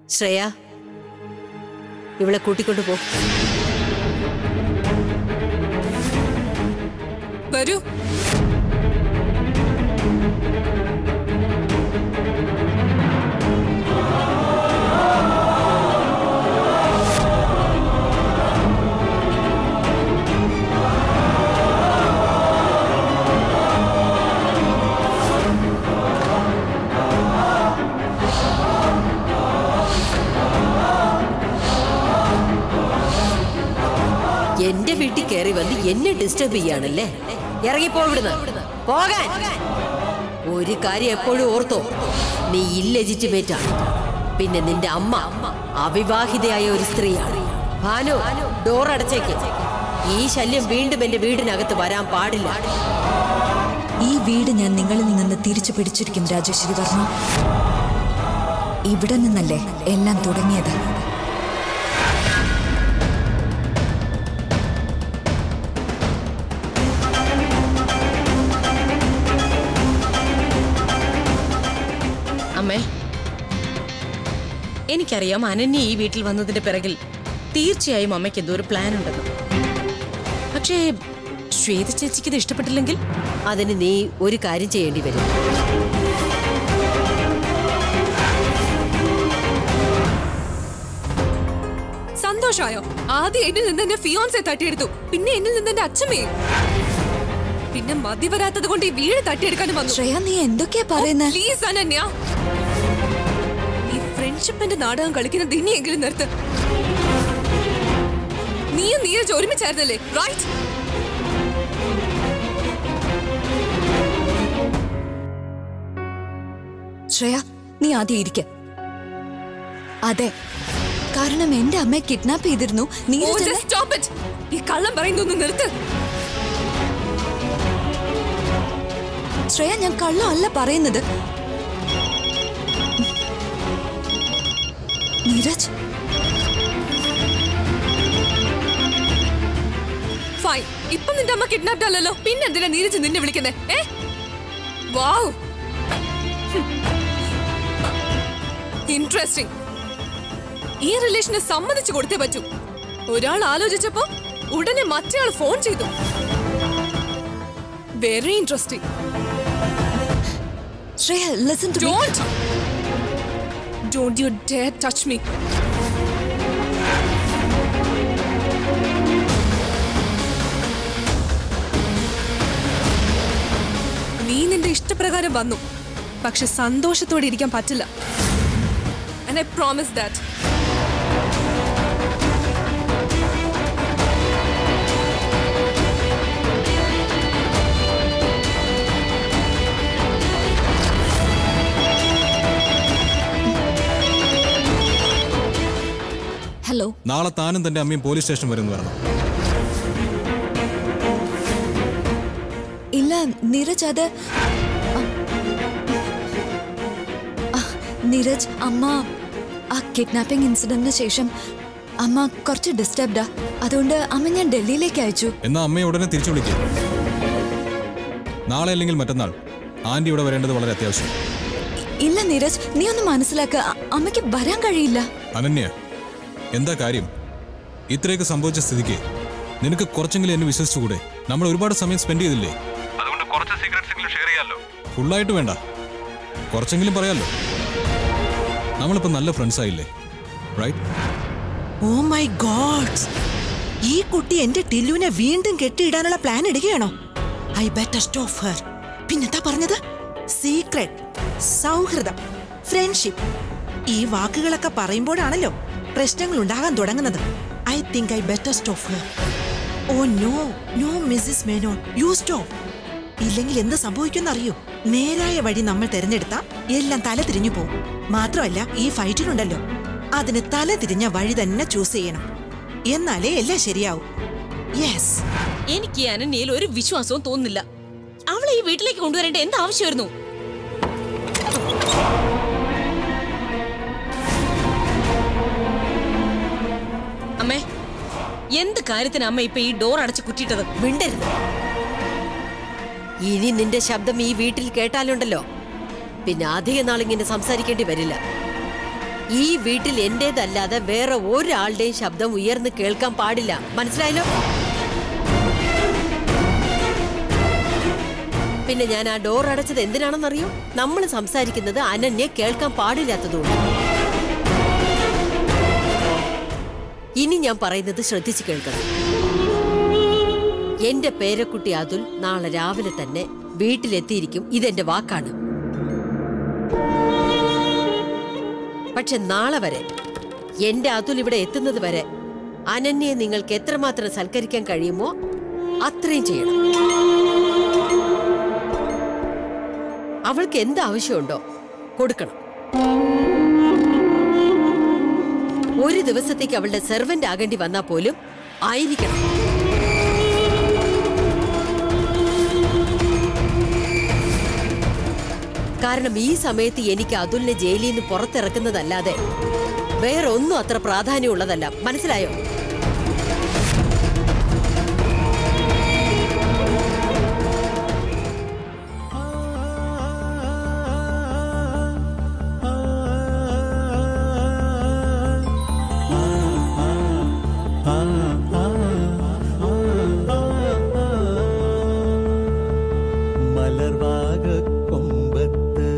ശ്രേയ ഇവളെ കൂട്ടിക്കൊണ്ടു പോ വരൂ എന്റെ വീട്ടിൽ കയറി വന്ന് എന്നെ ഡിസ്റ്റർബ് ചെയ്യാണല്ലേ ഇറങ്ങിപ്പോ ഇവിടുന്ന് പോകാൻ ഒരു കാര്യം എപ്പോഴും ഓർത്തോ നീ ഇല്ലെജിറ്റിമേറ്റ് ആണ് പിന്നെ നിന്റെ അമ്മ അവിവാഹിതയായ ഒരു സ്ത്രീയാണ് ഭാനു ഡോർ അടച്ചേക്ക് ഈ ശല്യം വീണ്ടും എന്റെ വീടിനകത്ത് വരാൻ പാടില്ല ഈ വീട് ഞാൻ നിങ്ങളിൽ നിന്ന് തിരിച്ചു പിടിച്ചിരിക്കും രാജേശ്വരി വർമ്മ ഇവിടെ നിന്നല്ലേ എല്ലാം തുടങ്ങിയത് അമ്മേ എനിക്കറിയാം അനന്യ ഈ വീട്ടിൽ വന്നതിന്റെ പിറകിൽ തീർച്ചയായും അമ്മയ്ക്ക് എന്തോ ഒരു പ്ലാൻ ഉണ്ടെന്ന് പക്ഷേ ശ്വേത ചേച്ചിക്ക് ഇത് ഇഷ്ടപ്പെട്ടില്ലെങ്കിൽ അതിന് നീ ഒരു കാര്യം ചെയ്യേണ്ടി വരും സന്തോഷമായോ ആദ്യം എന്നിൽ നിന്ന് എന്റെ ഫിയോൻസെ തട്ടിയെടുത്തു പിന്നെ എന്നിൽ നിന്ന് എന്റെ അച്ഛമ്മയും പിന്നെ മതി വരാത്തത് കൊണ്ട് ഈ വീട് തട്ടിയെടുക്കാനും വന്നു ശ്രേയ നീ എന്തൊക്കെയാ പറയുന്നത് പ്ലീസ് അനന്യ ഈ ഫ്രണ്ട്ഷിപ്പിന്റെ നാടകം കളിക്കുന്ന ദിനിയെങ്കിലും നിർത്ത് നീയും നീരജ് ഒരുമിച്ചായിരുന്നല്ലേ റൈറ്റ് ശ്രേയ നീ ആദ്യം ഇരിക്ക അതെ കാരണം എന്റെ അമ്മയെ കിഡ്നാപ്പ് ചെയ്തിരുന്നു oh Neeraj just stop it ഈ കള്ളം പറയുന്നൊന്ന് നിർത്ത് ശ്രേയ ഞാൻ കള്ളമല്ല പറയുന്നത് നീരജ് ഫൈൻ ഇപ്പൊ നിന്റെ അമ്മ കിഡ്നാപ്ഡ് അല്ലല്ലോ പിന്നെ എന്തിനാ നീരജ് നിന്നെ വിളിക്കുന്നേ ഏ വാവ് ഇൻട്രസ്റ്റിംഗ് ഈ റിലേഷനെ സമ്മതിച്ചു കൊടുത്തേ പറ്റൂ ഒരാൾ ആലോചിച്ചപ്പോ ഉടനെ മറ്റേയാൾ ഫോൺ ചെയ്തു very interesting Shreya listen to don't don't you dare touch me നീ നിന്റെ ഇഷ്ടപ്രകാരം വന്നു പക്ഷെ സന്തോഷത്തോടെ ഇരിക്കാൻ പറ്റില്ല and I promise that hello നാളെ താനും തന്റെ അമ്മയും പോലീസ് സ്റ്റേഷൻ വരുന്നു വരണം ഇല്ല നീരജ് അത് ആ, ആ, നീരജ് അമ്മ ആ കിഡ്നാപ്പിംഗ് ഇൻസിഡന്റിന് ശേഷം അമ്മ കുറച്ച് ഡിസ്റ്റർബ്ഡാ അതുകൊണ്ട് അമ്മ ഞാൻ ഡൽഹിയിലേക്ക് അയച്ചു എന്നാ അമ്മയെ ഉടനെ തിരിച്ചു വിളിക്കുക നാളെ അല്ലെങ്കിൽ മറ്റന്നാൾ ആന്റി ഇവിടെ വരേണ്ടത് വളരെ അത്യാവശ്യം ഇ- ഇല്ല നീരജ് നീ ഒന്ന് മനസ്സിലാക്ക അ- അമ്മയ്ക്ക് വരാൻ കഴിയില്ല അനന്യ എന്താ കാര്യം ഇത്രയൊക്കെ സംഭവിച്ച സ്ഥിതിക്ക് നിനക്ക് കുറച്ചെങ്കിലും എന്നെ വിശ്വസിച്ചുകൂടെ നമ്മൾ ഒരുപാട് സമയം സ്പെൻഡ് ചെയ്തില്ലേ അതുകൊണ്ട് കുറച്ച് സീക്രട്സ് എങ്കിലും ഷെയർ ചെയ്യാലോ ഫുള്ളായിട്ട് വേണ്ട കുറച്ചെങ്കിലും പറയാലോ നമ്മളിപ്പോ നല്ല ഫ്രണ്ട്സ് ആയില്ലേ റൈറ്റ് ഓ മൈ ഗോഡ് ഈ കുട്ടി എന്റെ ടില്ലുവിനെ വീണ്ടും കെട്ടിയിടാനുള്ള പ്ലാൻ ഇടുകയാണോ ഐ ബെറ്റർ സ്റ്റോപ്പ് ഹർ പിന്നെന്താ പറഞ്ഞത് സീക്രട്ട് സൗഹൃദം ഫ്രണ്ട്ഷിപ്പ് ഈ വാക്കുകളൊക്കെ പറയുമ്പോഴാണല്ലോ പ്രശ്നങ്ങൾ ഉണ്ടാകാൻ തുടങ്ങുന്നത് I think I better stop her oh no no Mrs Menon you stop ഇല്ലെങ്കിൽ എന്ത് സംഭവിക്കുമെന്നറിയോ നേരായ വഴി നമ്മൾ തിരഞ്ഞെടുത്ത എല്ലാം തല തിരിഞ്ഞു പോകും മാത്രമല്ല ഈ ഫൈറ്റിനുണ്ടല്ലോ അതിന് തല തിരിഞ്ഞ വഴി തന്നെ ചൂസ് ചെയ്യണം എന്നാലേ എല്ലാം ശരിയാവും യെസ് എനിക്ക് ഈ അനന്യയിൽ ഒരു വിശ്വാസവും തോന്നുന്നില്ല അവളെ ഈ വീട്ടിലേക്ക് കൊണ്ടുവരേണ്ട എന്ത് ആവശ്യമായിരുന്നു അമ്മേ എന്ത് കാര്യത്തിന് അമ്മ ഇപ്പൊ ഈ ഡോർ അടച്ച് കുറ്റിയിട്ടത് മിണ്ടരുത് ഇനി നിന്റെ ശബ്ദം ഈ വീട്ടിൽ കേട്ടാലുണ്ടല്ലോ പിന്നെ അധിക നാളിങ്ങനെ സംസാരിക്കേണ്ടി വരില്ല ഈ വീട്ടിൽ എന്റേതല്ലാതെ വേറെ ഒരാളുടെയും ശബ്ദം ഉയർന്ന് കേൾക്കാൻ പാടില്ല മനസ്സിലായല്ലോ പിന്നെ ഞാൻ ആ ഡോർ അടച്ചത് എന്തിനാണെന്നറിയോ നമ്മൾ സംസാരിക്കുന്നത് അനന്യ കേൾക്കാൻ പാടില്ലാത്തതുകൊണ്ട് ഇനി ഞാൻ പറയുന്നത് ശ്രദ്ധിച്ചു കേൾക്കണം എന്റെ പേരക്കുട്ടി അതുൽ നാളെ രാവിലെ തന്നെ വീട്ടിലെത്തിയിരിക്കും ഇതെന്റെ വാക്കാണ് പക്ഷെ നാളെ വരെ എന്റെ അതുൽ ഇവിടെ എത്തുന്നത് വരെ അനന്യയെ നിങ്ങൾക്ക് എത്രമാത്രം സൽക്കരിക്കാൻ കഴിയുമോ അത്രയും ചെയ്യണം അവൾക്ക് എന്ത് ആവശ്യമുണ്ടോ കൊടുക്കണം ഒരു ദിവസത്തേക്ക് അവളുടെ സെർവന്റ് ആകേണ്ടി വന്നാൽ പോലും ആയിരിക്കണം കാരണം ഈ സമയത്ത് എനിക്ക് അതുലിനെ ജയിലിൽ നിന്ന് പുറത്തിറക്കുന്നതല്ലാതെ വേറെ ഒന്നും അത്ര പ്രാധാന്യമുള്ളതല്ല മനസ്സിലായോ മലർവാക കൊമ്പത്ത്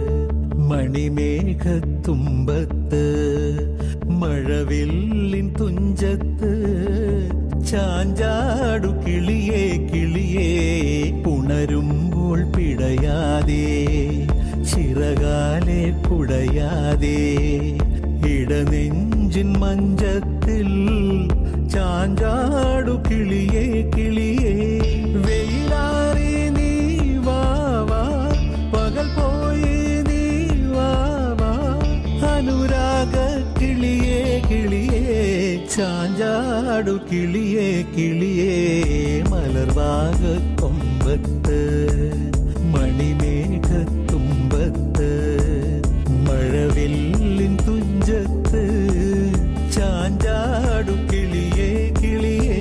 മണിമേഘത്തുമ്പത്ത് മഴവില്ലിൻ തുഞ്ചത്ത് ചാഞ്ചാടു കിളിയേ കിളിയേ ഉണരുമ്പോൾ പിടയാതെ ചിറകാലെ കുടയാതെ ഇടനെഞ്ചിൻ മഞ്ചത്തിൽ ചാഞ്ചാടു കിളിയേ കിളിയേ വെയിലാറി നീ വാവാ പകൽ പോയി നീ വാവാ അനുരാഗ കിളിയേ കിളിയേ ചാഞ്ചാടു കിളിയേ കിളിയേ മലർവാക കൊമ്പത്ത് മണിമേഘത്തുമ്പത്ത് മഴവില്ലിൻ തുഞ്ചത്ത് ചാഞ്ചാടു കിളിയേ കിളിയേ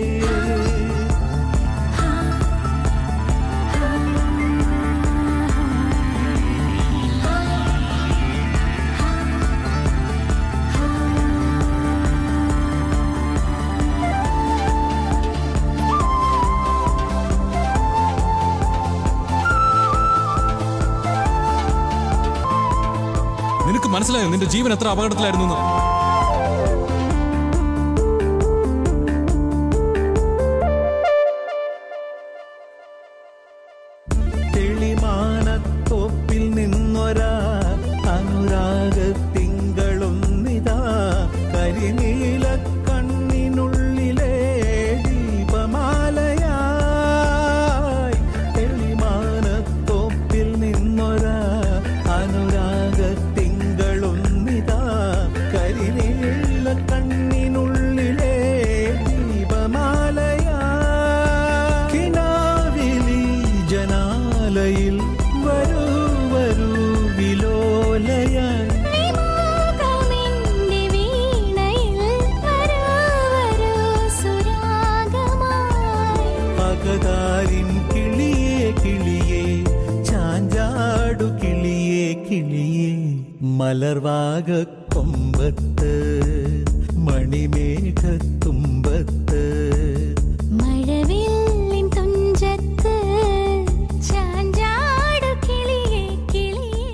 നിനക്ക് മനസ്സിലായോ നിന്റെ ജീവൻ എത്ര അപകടത്തിലായിരുന്നു എന്ന്? തെളിമാനത്തോപ്പിൽ നിന്നൊരാ അനുരാഗ തിങ്കളും നിതാ കരിനീല കണ്ണിനുള്ളിലെ ദീപമാലയായി തെളിമാനത്തോപ്പിൽ നിന്നൊരാ അനുരാഗ തിങ്കളും നിതാ കരിനീല കണ്ണിനുള്ളിലെ ദീപമാലയായി കിനാവിലി ജനാലയിൽ വരൂ വരൂ വിലോലയായി വിമോഹമെന്റെ വീണയിൽ വരൂ വരൂ സുരാഗമായി പകതാരിൻ കിളിയേ കിളിയേ ചാഞ്ചാടു കിളിയേ കിളിയേ മലർവാക കൊമ്പത്ത് മണിമേഘത്തുമ്പത്ത് മഴവില്ലിൻ തുഞ്ചത്ത് ചാഞ്ചാടു കിളിയേ കിളിയേ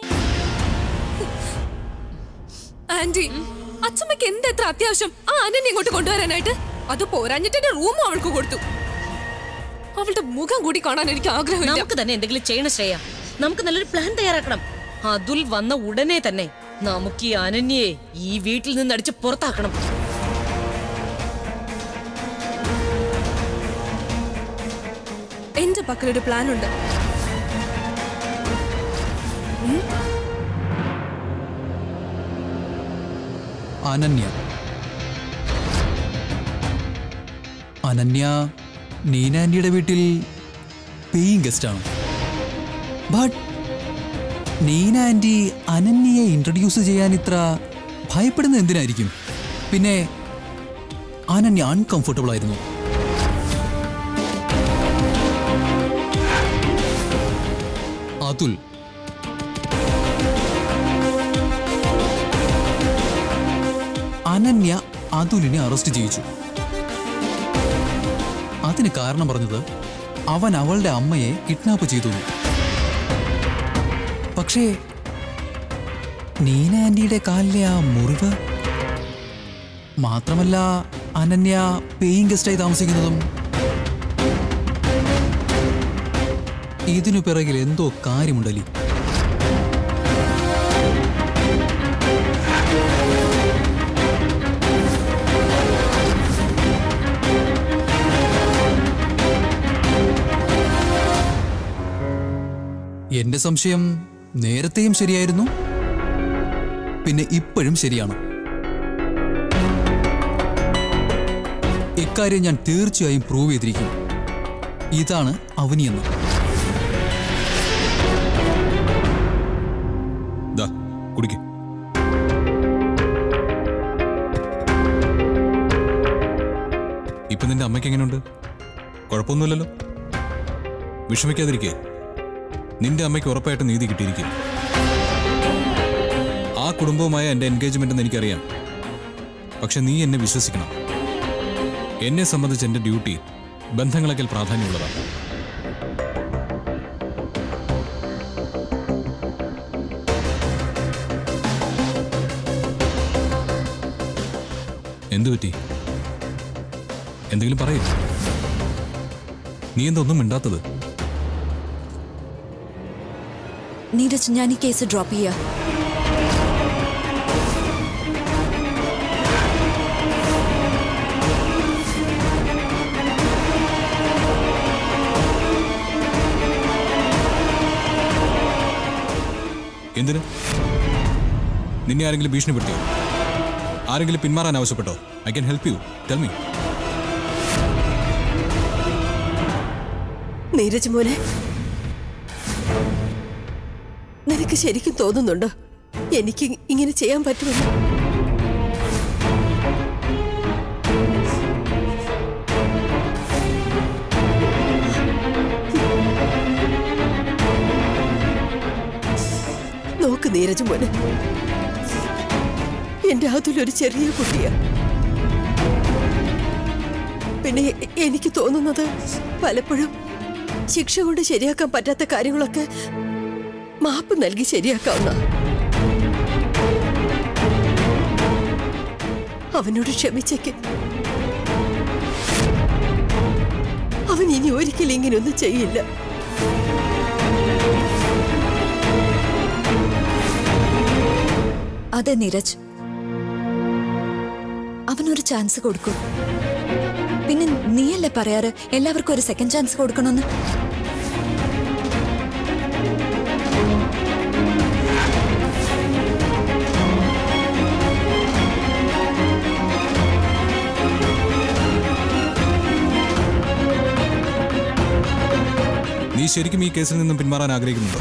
ആന്റി അച്ഛമ്മയ്ക്ക് എന്താ എത്ര അത്യാവശ്യം ആ അനന്യ ഇങ്ങോട്ട് കൊണ്ടുവരാനായിട്ട് അത് പോരാഞ്ഞിട്ട് എന്റെ റൂമും അവൾക്ക് കൊടുത്തു അവളുടെ മുഖം കൂടി കാണാൻ എനിക്ക് ആഗ്രഹമില്ല നമുക്ക് തന്നെ എന്തെങ്കിലും ചെയ്യണം ശ്രേയ നമുക്ക് നല്ലൊരു പ്ലാൻ തയ്യാറാക്കണം അതുൽ വന്ന ഉടനെ തന്നെ നമുക്ക് ഈ അനന്യയെ ഈ വീട്ടിൽ നിന്ന് അടിച്ച് പുറത്താക്കണം എന്റെ പക്കലൊരു പ്ലാൻ ഉണ്ട് അനന്യ അനന്യ നീന ആൻറ്റിയുടെ വീട്ടിൽ പേയിങ് ഗസ്റ്റാണ് ബട്ട് നീന ആൻറ്റി അനന്യയെ ഇൻട്രൊഡ്യൂസ് ചെയ്യാൻ ഇത്ര ഭയപ്പെടുന്നത് എന്തിനായിരിക്കും പിന്നെ അനന്യ അൺകംഫർട്ടബിൾ ആയിരുന്നു അതുൽ അനന്യ അതുലിനെ അറസ്റ്റ് ചെയ്യിച്ചു അതിന് കാരണം പറഞ്ഞത് അവൻ അവളുടെ അമ്മയെ കിഡ്നാപ്പ് ചെയ്തു എന്ന്. പക്ഷേ നീന ആന്റിയുടെ കാലിലെ ആ മുറിവ് മാത്രമല്ല അനന്യ പേയിങ് ഗസ്റ്റായി താമസിക്കുന്നതും ഇതിനു പിറകിൽ എന്തോ കാര്യമുണ്ടല്ലേ എന്റെ സംശയം നേരത്തെയും ശരിയായിരുന്നു പിന്നെ ഇപ്പോഴും ശരിയാണ് ഇക്കാര്യം ഞാൻ തീർച്ചയായും പ്രൂവ് ചെയ്തിരിക്കും ഇതാണ് അവനിയെന്ന് ദാ കുടിക്ക് ഇപ്പൊ നിന്റെ അമ്മയ്ക്ക് എങ്ങനെയുണ്ട് കുഴപ്പമൊന്നുമില്ലല്ലോ വിഷമിക്കാതിരിക്കേ നിന്റെ അമ്മയ്ക്ക് ഉറപ്പായിട്ട് നീതി കിട്ടിയിരിക്കും ആ കുടുംബവുമായ എന്റെ എൻഗേജ്മെന്റ് എന്ന് എനിക്കറിയാം പക്ഷെ നീ എന്നെ വിശ്വസിക്കണം എന്നെ സംബന്ധിച്ച് എന്റെ ഡ്യൂട്ടി ബന്ധങ്ങളൊക്കെ പ്രാധാന്യമുള്ളതാണ് എന്തു പറ്റി എന്തെങ്കിലും പറയൂ നീ എന്തൊന്നും മിണ്ടാത്തത് നീരജ് ഞാൻ ഈ കേസ് ഡ്രോപ്പ് ചെയ്യാം എന്തിന് നിന്നെ ആരെങ്കിലും ഭീഷണിപ്പെടുത്തിയോ ആരെങ്കിലും പിന്മാറാൻ ആവശ്യപ്പെട്ടോ I can help you tell me Neeraj മോനെ നിനക്ക് ശരിക്കും തോന്നുന്നുണ്ടോ എനിക്ക് ഇങ്ങനെ ചെയ്യാൻ പറ്റുമെന്ന് നോക്ക് നീരജ് മോനെ എന്റെ അതിലൊരു ചെറിയ കുട്ടിയാ പിന്നെ എ- എനിക്ക് തോന്നുന്നത് പലപ്പോഴും ശിക്ഷ കൊണ്ട് ശരിയാക്കാൻ പറ്റാത്ത കാര്യങ്ങളൊക്കെ മാപ്പ് നൽകി ശരിയാക്കാവുന്ന അവനോട് ക്ഷമിച്ചേക്ക് അവൻ ഇനി ഒരിക്കലും ഇങ്ങനെയൊന്നും ചെയ്യില്ല അതെ നീരജ് അവനൊരു ചാൻസ് കൊടുക്കൂ പിന്നെ നീയല്ലേ പറയാറ് എല്ലാവർക്കും ഒരു സെക്കൻഡ് ചാൻസ് കൊടുക്കണമെന്ന് നീ ശരിക്കും ഈ കേസിൽ നിന്നും പിന്മാറാൻ ആഗ്രഹിക്കുന്നുണ്ടോ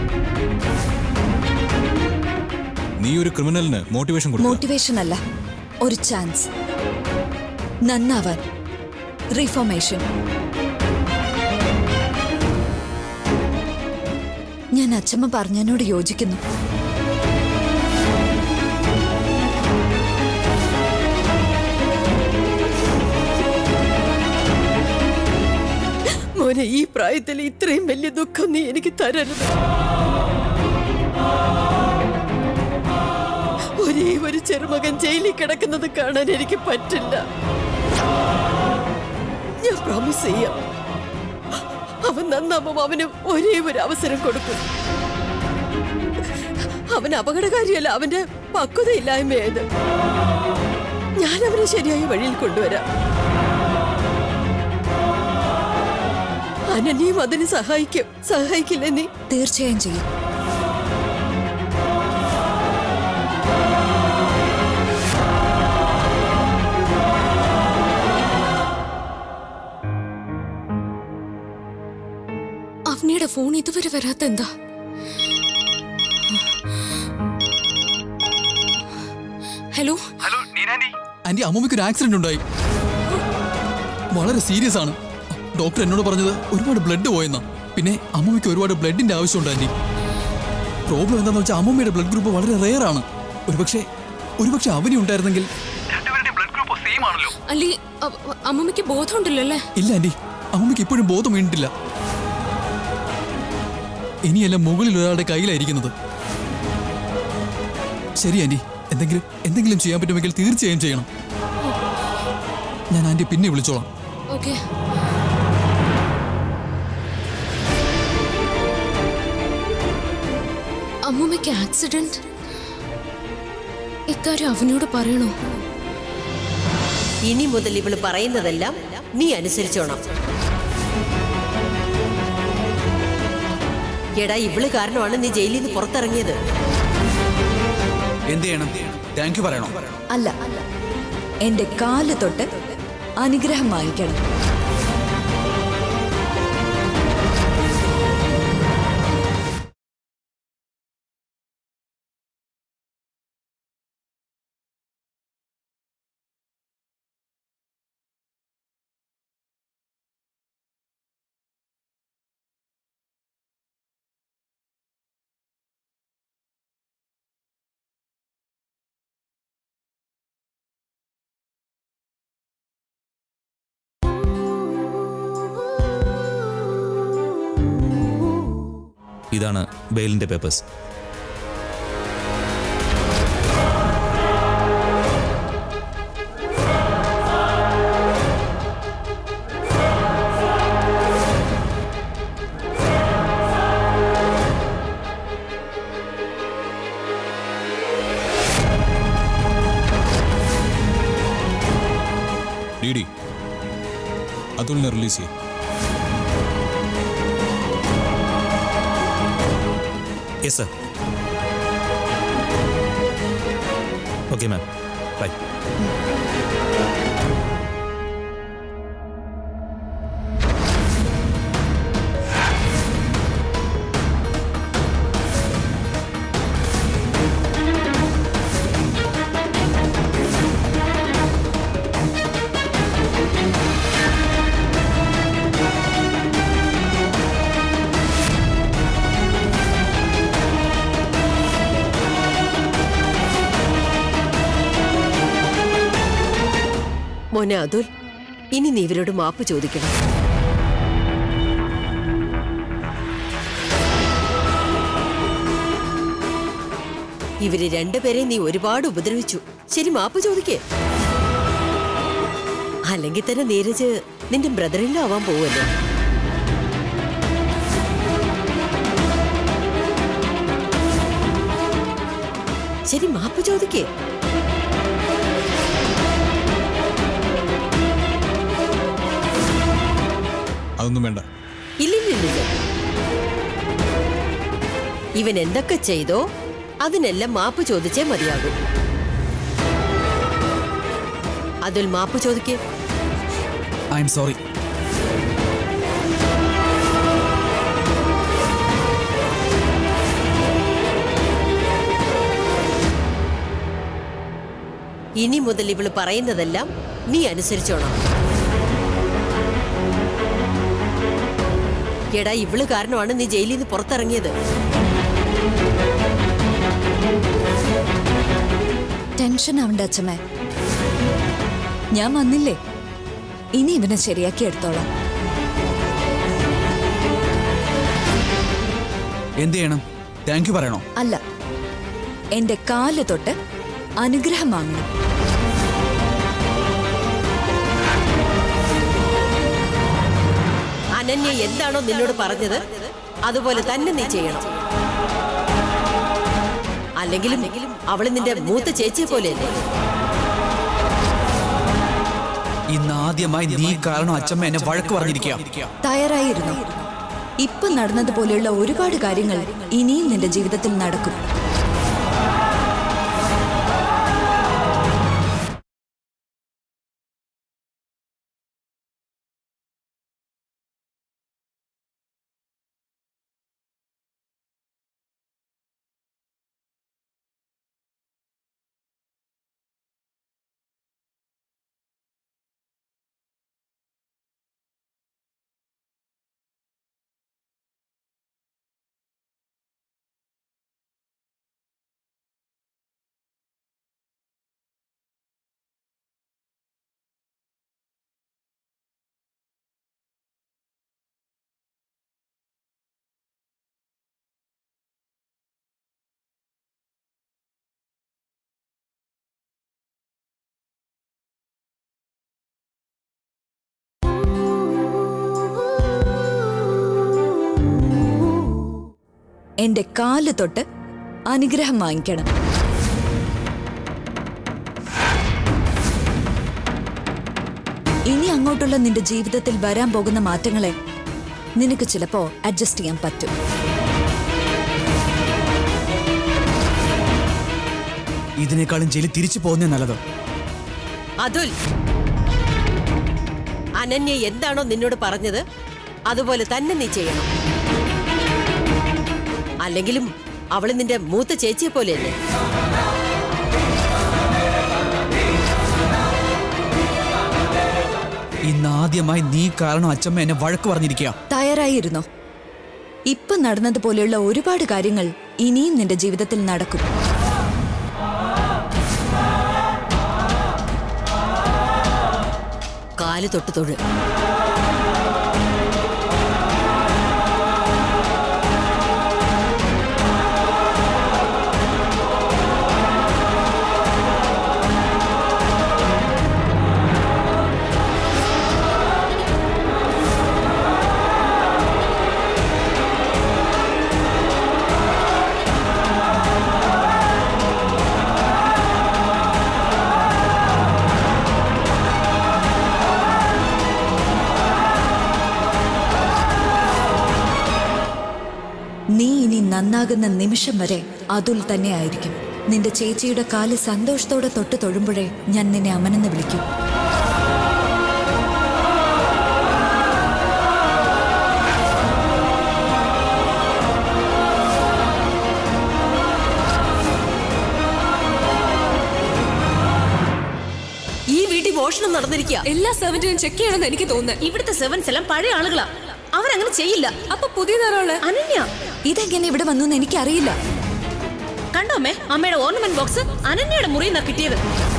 നീ ഒരു ക്രിമിനലിന് മോട്ടിവേഷൻ കൊടുക്കുക മോട്ടിവേഷൻ അല്ല ഒരു ചാൻസ് നന്നാവാൻ റീഫോർമേഷൻ ഞാൻ അച്ഛമ്മ പറഞ്ഞതിനോട് യോജിക്കുന്നു മോനെ ഈ പ്രായത്തിൽ ഇത്രയും വലിയ ദുഃഖം നീ എനിക്ക് തരരുത് ഒരേ ഒരു ചെറുമകൻ ജയിലിൽ കിടക്കുന്നത് കാണാൻ എനിക്ക് പറ്റില്ല ഞാൻ പ്രോമിസ് ചെയ്യാം അവൻ നന്നാവും അവന് ഒരേ ഒരു അവസരം കൊടുക്കും അവൻ അപകടകാരിയല്ല അവന്റെ പക്വതയില്ലായ്മയത് ഞാൻ അവനെ ശരിയായ വഴിയിൽ കൊണ്ടുവരാം അനന്യം അതിന് സഹായിക്കും സഹായിക്കില്ലേ നീ തീർച്ചയായും ചെയ്യും അവനിയുടെ ഫോൺ ഇതുവരെ വരാത്ത എന്താ ഹലോ ആന്റി അമ്മൂമ്മയ്ക്ക് ഒരു ആക്സിഡന്റ് ഉണ്ടായി വളരെ സീരിയസ് ആണ് ഡോക്ടർ എന്നോട് പറഞ്ഞത് ഒരുപാട് ബ്ലഡ് പോയെന്നാ പിന്നെ അമ്മൂമ്മയ്ക്ക് ഒരുപാട് ബ്ലഡിന്റെ ആവശ്യമുണ്ട് ആന്റി പ്രോബ്ലം എന്താണെന്ന് വെച്ചാൽ അമ്മൂമ്മയുടെ ബ്ലഡ് ഗ്രൂപ്പ് വളരെ റെയർ ആണ് ഒരുപക്ഷെ ഒരുപക്ഷെ അവനി ഉണ്ടായിരുന്നെങ്കിൽ ടീമാണല്ലോ അല്ലി അ- അമ്മൂമ്മയ്ക്ക് ബോധമുണ്ടല്ലോ അല്ലേ ഇല്ല ആന്റി അമ്മമ്മയ്ക്ക് ഇപ്പോഴും ബോധം വീണിട്ടില്ല ഇനിയെല്ലാം മുകളിൽ ഒരാളുടെ കയ്യിലായിരിക്കുന്നത് ശരി ആന്റി എന്തെങ്കിലും എന്തെങ്കിലും ചെയ്യാൻ പറ്റുമെങ്കിൽ തീർച്ചയായും ചെയ്യണം ഞാൻ ആന്റി പിന്നെ വിളിച്ചോളാം ഓക്കെ അമ്മൂമ്മയ്ക്ക് ആക്സിഡന്റ് ഇക്കാര്യം അവനോട് പറയണോ ഇനി മുതൽ ഇവള് പറയുന്നതെല്ലാം നീ അനുസരിച്ചോണം എടാ ഇവള് കാരണമാണ് നീ ജയിലിൽ നിന്ന് പുറത്തിറങ്ങിയത് എന്ത് ചെയ്യണം താങ്ക് യു പറയണോ അല്ല എന്റെ കാല് തൊട്ട് അനുഗ്രഹം വാങ്ങിക്കണം ഇതാണ് ബെയിലിന്റെ പേപ്പേഴ്സ് ഡി ഡി അതുലിനെ റിലീസ് ചെയ്യും yes sir okay ma'am bye മോനെ അതുൽ ഇനി നീ ഇവരോട് മാപ്പ് ചോദിക്കണം ഇവര് രണ്ടുപേരെ നീ ഒരുപാട് ഉപദ്രവിച്ചു ശരി മാപ്പ് ചോദിക്കേ അല്ലെങ്കിൽ തന്നെ നീരജ് നിന്റെ ബ്രദറിലോ ആവാൻ പോവല്ലേ ശരി മാപ്പ് ചോദിക്കേ അതൊന്നും വേണ്ട ഇല്ലില്ലില്ല ഇവൻ എന്തൊക്കെ ചെയ്തോ അതിനെല്ലാം മാപ്പ് ചോദിച്ചേ മതിയാകും അതിൽ മാപ്പ് ചോദിക്കേ ഐ എം സോറി ഇനി മുതൽ ഇവള് പറയുന്നതെല്ലാം നീ അനുസരിച്ചോണം എടാ ഇവള് കാരണമാണ് നീ ജയിലിൽ നിന്ന് പുറത്തിറങ്ങിയത് ടെൻഷൻ ആവണ്ട അച്ഛമ്മേ ഞാൻ വന്നില്ലേ ഇനി ഇവനെ ശരിയാക്കി എടുത്തോളാം എന്ത് ചെയ്യണം താങ്ക് യു പറയണോ അല്ല എന്റെ കാല് തൊട്ട് അനുഗ്രഹം വാങ്ങണം അനന്യ എന്താണോ നിന്നോട് പറഞ്ഞത് അതുപോലെ തന്നെ നീ ചെയ്യണം അല്ലെങ്കിലും അവള് നിന്റെ മൂത്ത ചേച്ചിയെ പോലെയല്ലേ ഇന്ന് ആദ്യമായി നീ കാരണം അച്ഛമ്മ എന്നെ വഴക്ക് പറഞ്ഞിരിക്കുക തയ്യാറായിരുന്നു ഇപ്പൊ നടന്നതുപോലെയുള്ള ഒരുപാട് കാര്യങ്ങൾ ഇനിയും നിന്റെ ജീവിതത്തിൽ നടക്കും എന്റെ കാല് തൊട്ട് അനുഗ്രഹം വാങ്ങിക്കണം ഇനി അങ്ങോട്ടുള്ള നിന്റെ ജീവിതത്തിൽ വരാൻ പോകുന്ന മാറ്റങ്ങളെ നിനക്ക് ചിലപ്പോ അഡ്ജസ്റ്റ് ചെയ്യാൻ പറ്റും ഇതിനേക്കാളും ജയിലിൽ തിരിച്ചു പോകുന്നേ നല്ലത് അതുൽ അനന്യ എന്താണോ നിന്നോട് പറഞ്ഞത് അതുപോലെ തന്നെ നീ ചെയ്യണം അല്ലെങ്കിലും അവള് നിന്റെ മൂത്ത ചേച്ചിയെ പോലെയല്ലേ ഇന്ന് ആദ്യമായി നീ കാരണം അച്ഛമ്മ എന്നെ വഴക്ക് പറഞ്ഞിരിക്കുക തയ്യാറായിരുന്നോ ഇപ്പൊ നടന്നതുപോലെയുള്ള ഒരുപാട് കാര്യങ്ങൾ ഇനിയും നിന്റെ ജീവിതത്തിൽ നടക്കും കാല് തൊട്ട് തൊഴു നീ ഇനി നന്നാകുന്ന നിമിഷം വരെ അതുൽ തന്നെ ആയിരിക്കും നിന്റെ ചേച്ചിയുടെ കാല് സന്തോഷത്തോടെ തൊട്ട് തൊഴുമ്പോഴേ ഞാൻ നിന്നെ അമനെന്ന് വിളിക്കും ഈ വീട്ടിൽ മോഷണം നടന്നിരിക്കുക എല്ലാ സെവന്റിനും ചെക്ക് ചെയ്യണമെന്ന് എനിക്ക് തോന്നുന്നത് ഇവിടുത്തെ സെവൻസ് എല്ലാം പഴയ ആളുകളാ അവരങ്ങനെ ചെയ്യില്ല അപ്പൊ പുതിയതാരാള് അനന്യ ഇതെങ്ങനെ ഇവിടെ വന്നു എന്ന് എനിക്കറിയില്ല കണ്ടോ അമ്മേ അമ്മയുടെ ഓർണമെന്റ് ബോക്സ് അനന്യയുടെ മുറിയിൽ നിന്നാ കിട്ടിയത്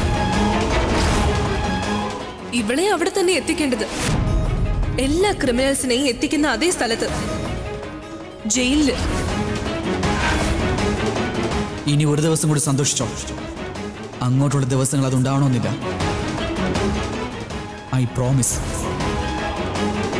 ഇവളെ അവിടെ തന്നെ എത്തിക്കേണ്ടത് എല്ലാ ക്രിമിനൽസിനെയും എത്തിക്കുന്ന അതേ സ്ഥലത്ത് ജയിലില് ഇനി ഒരു ദിവസം കൂടി സന്തോഷിച്ചോ അങ്ങോട്ടുള്ള ദിവസങ്ങൾ അത് ഉണ്ടാവണമെന്നില്ല ഐ പ്രോമിസ്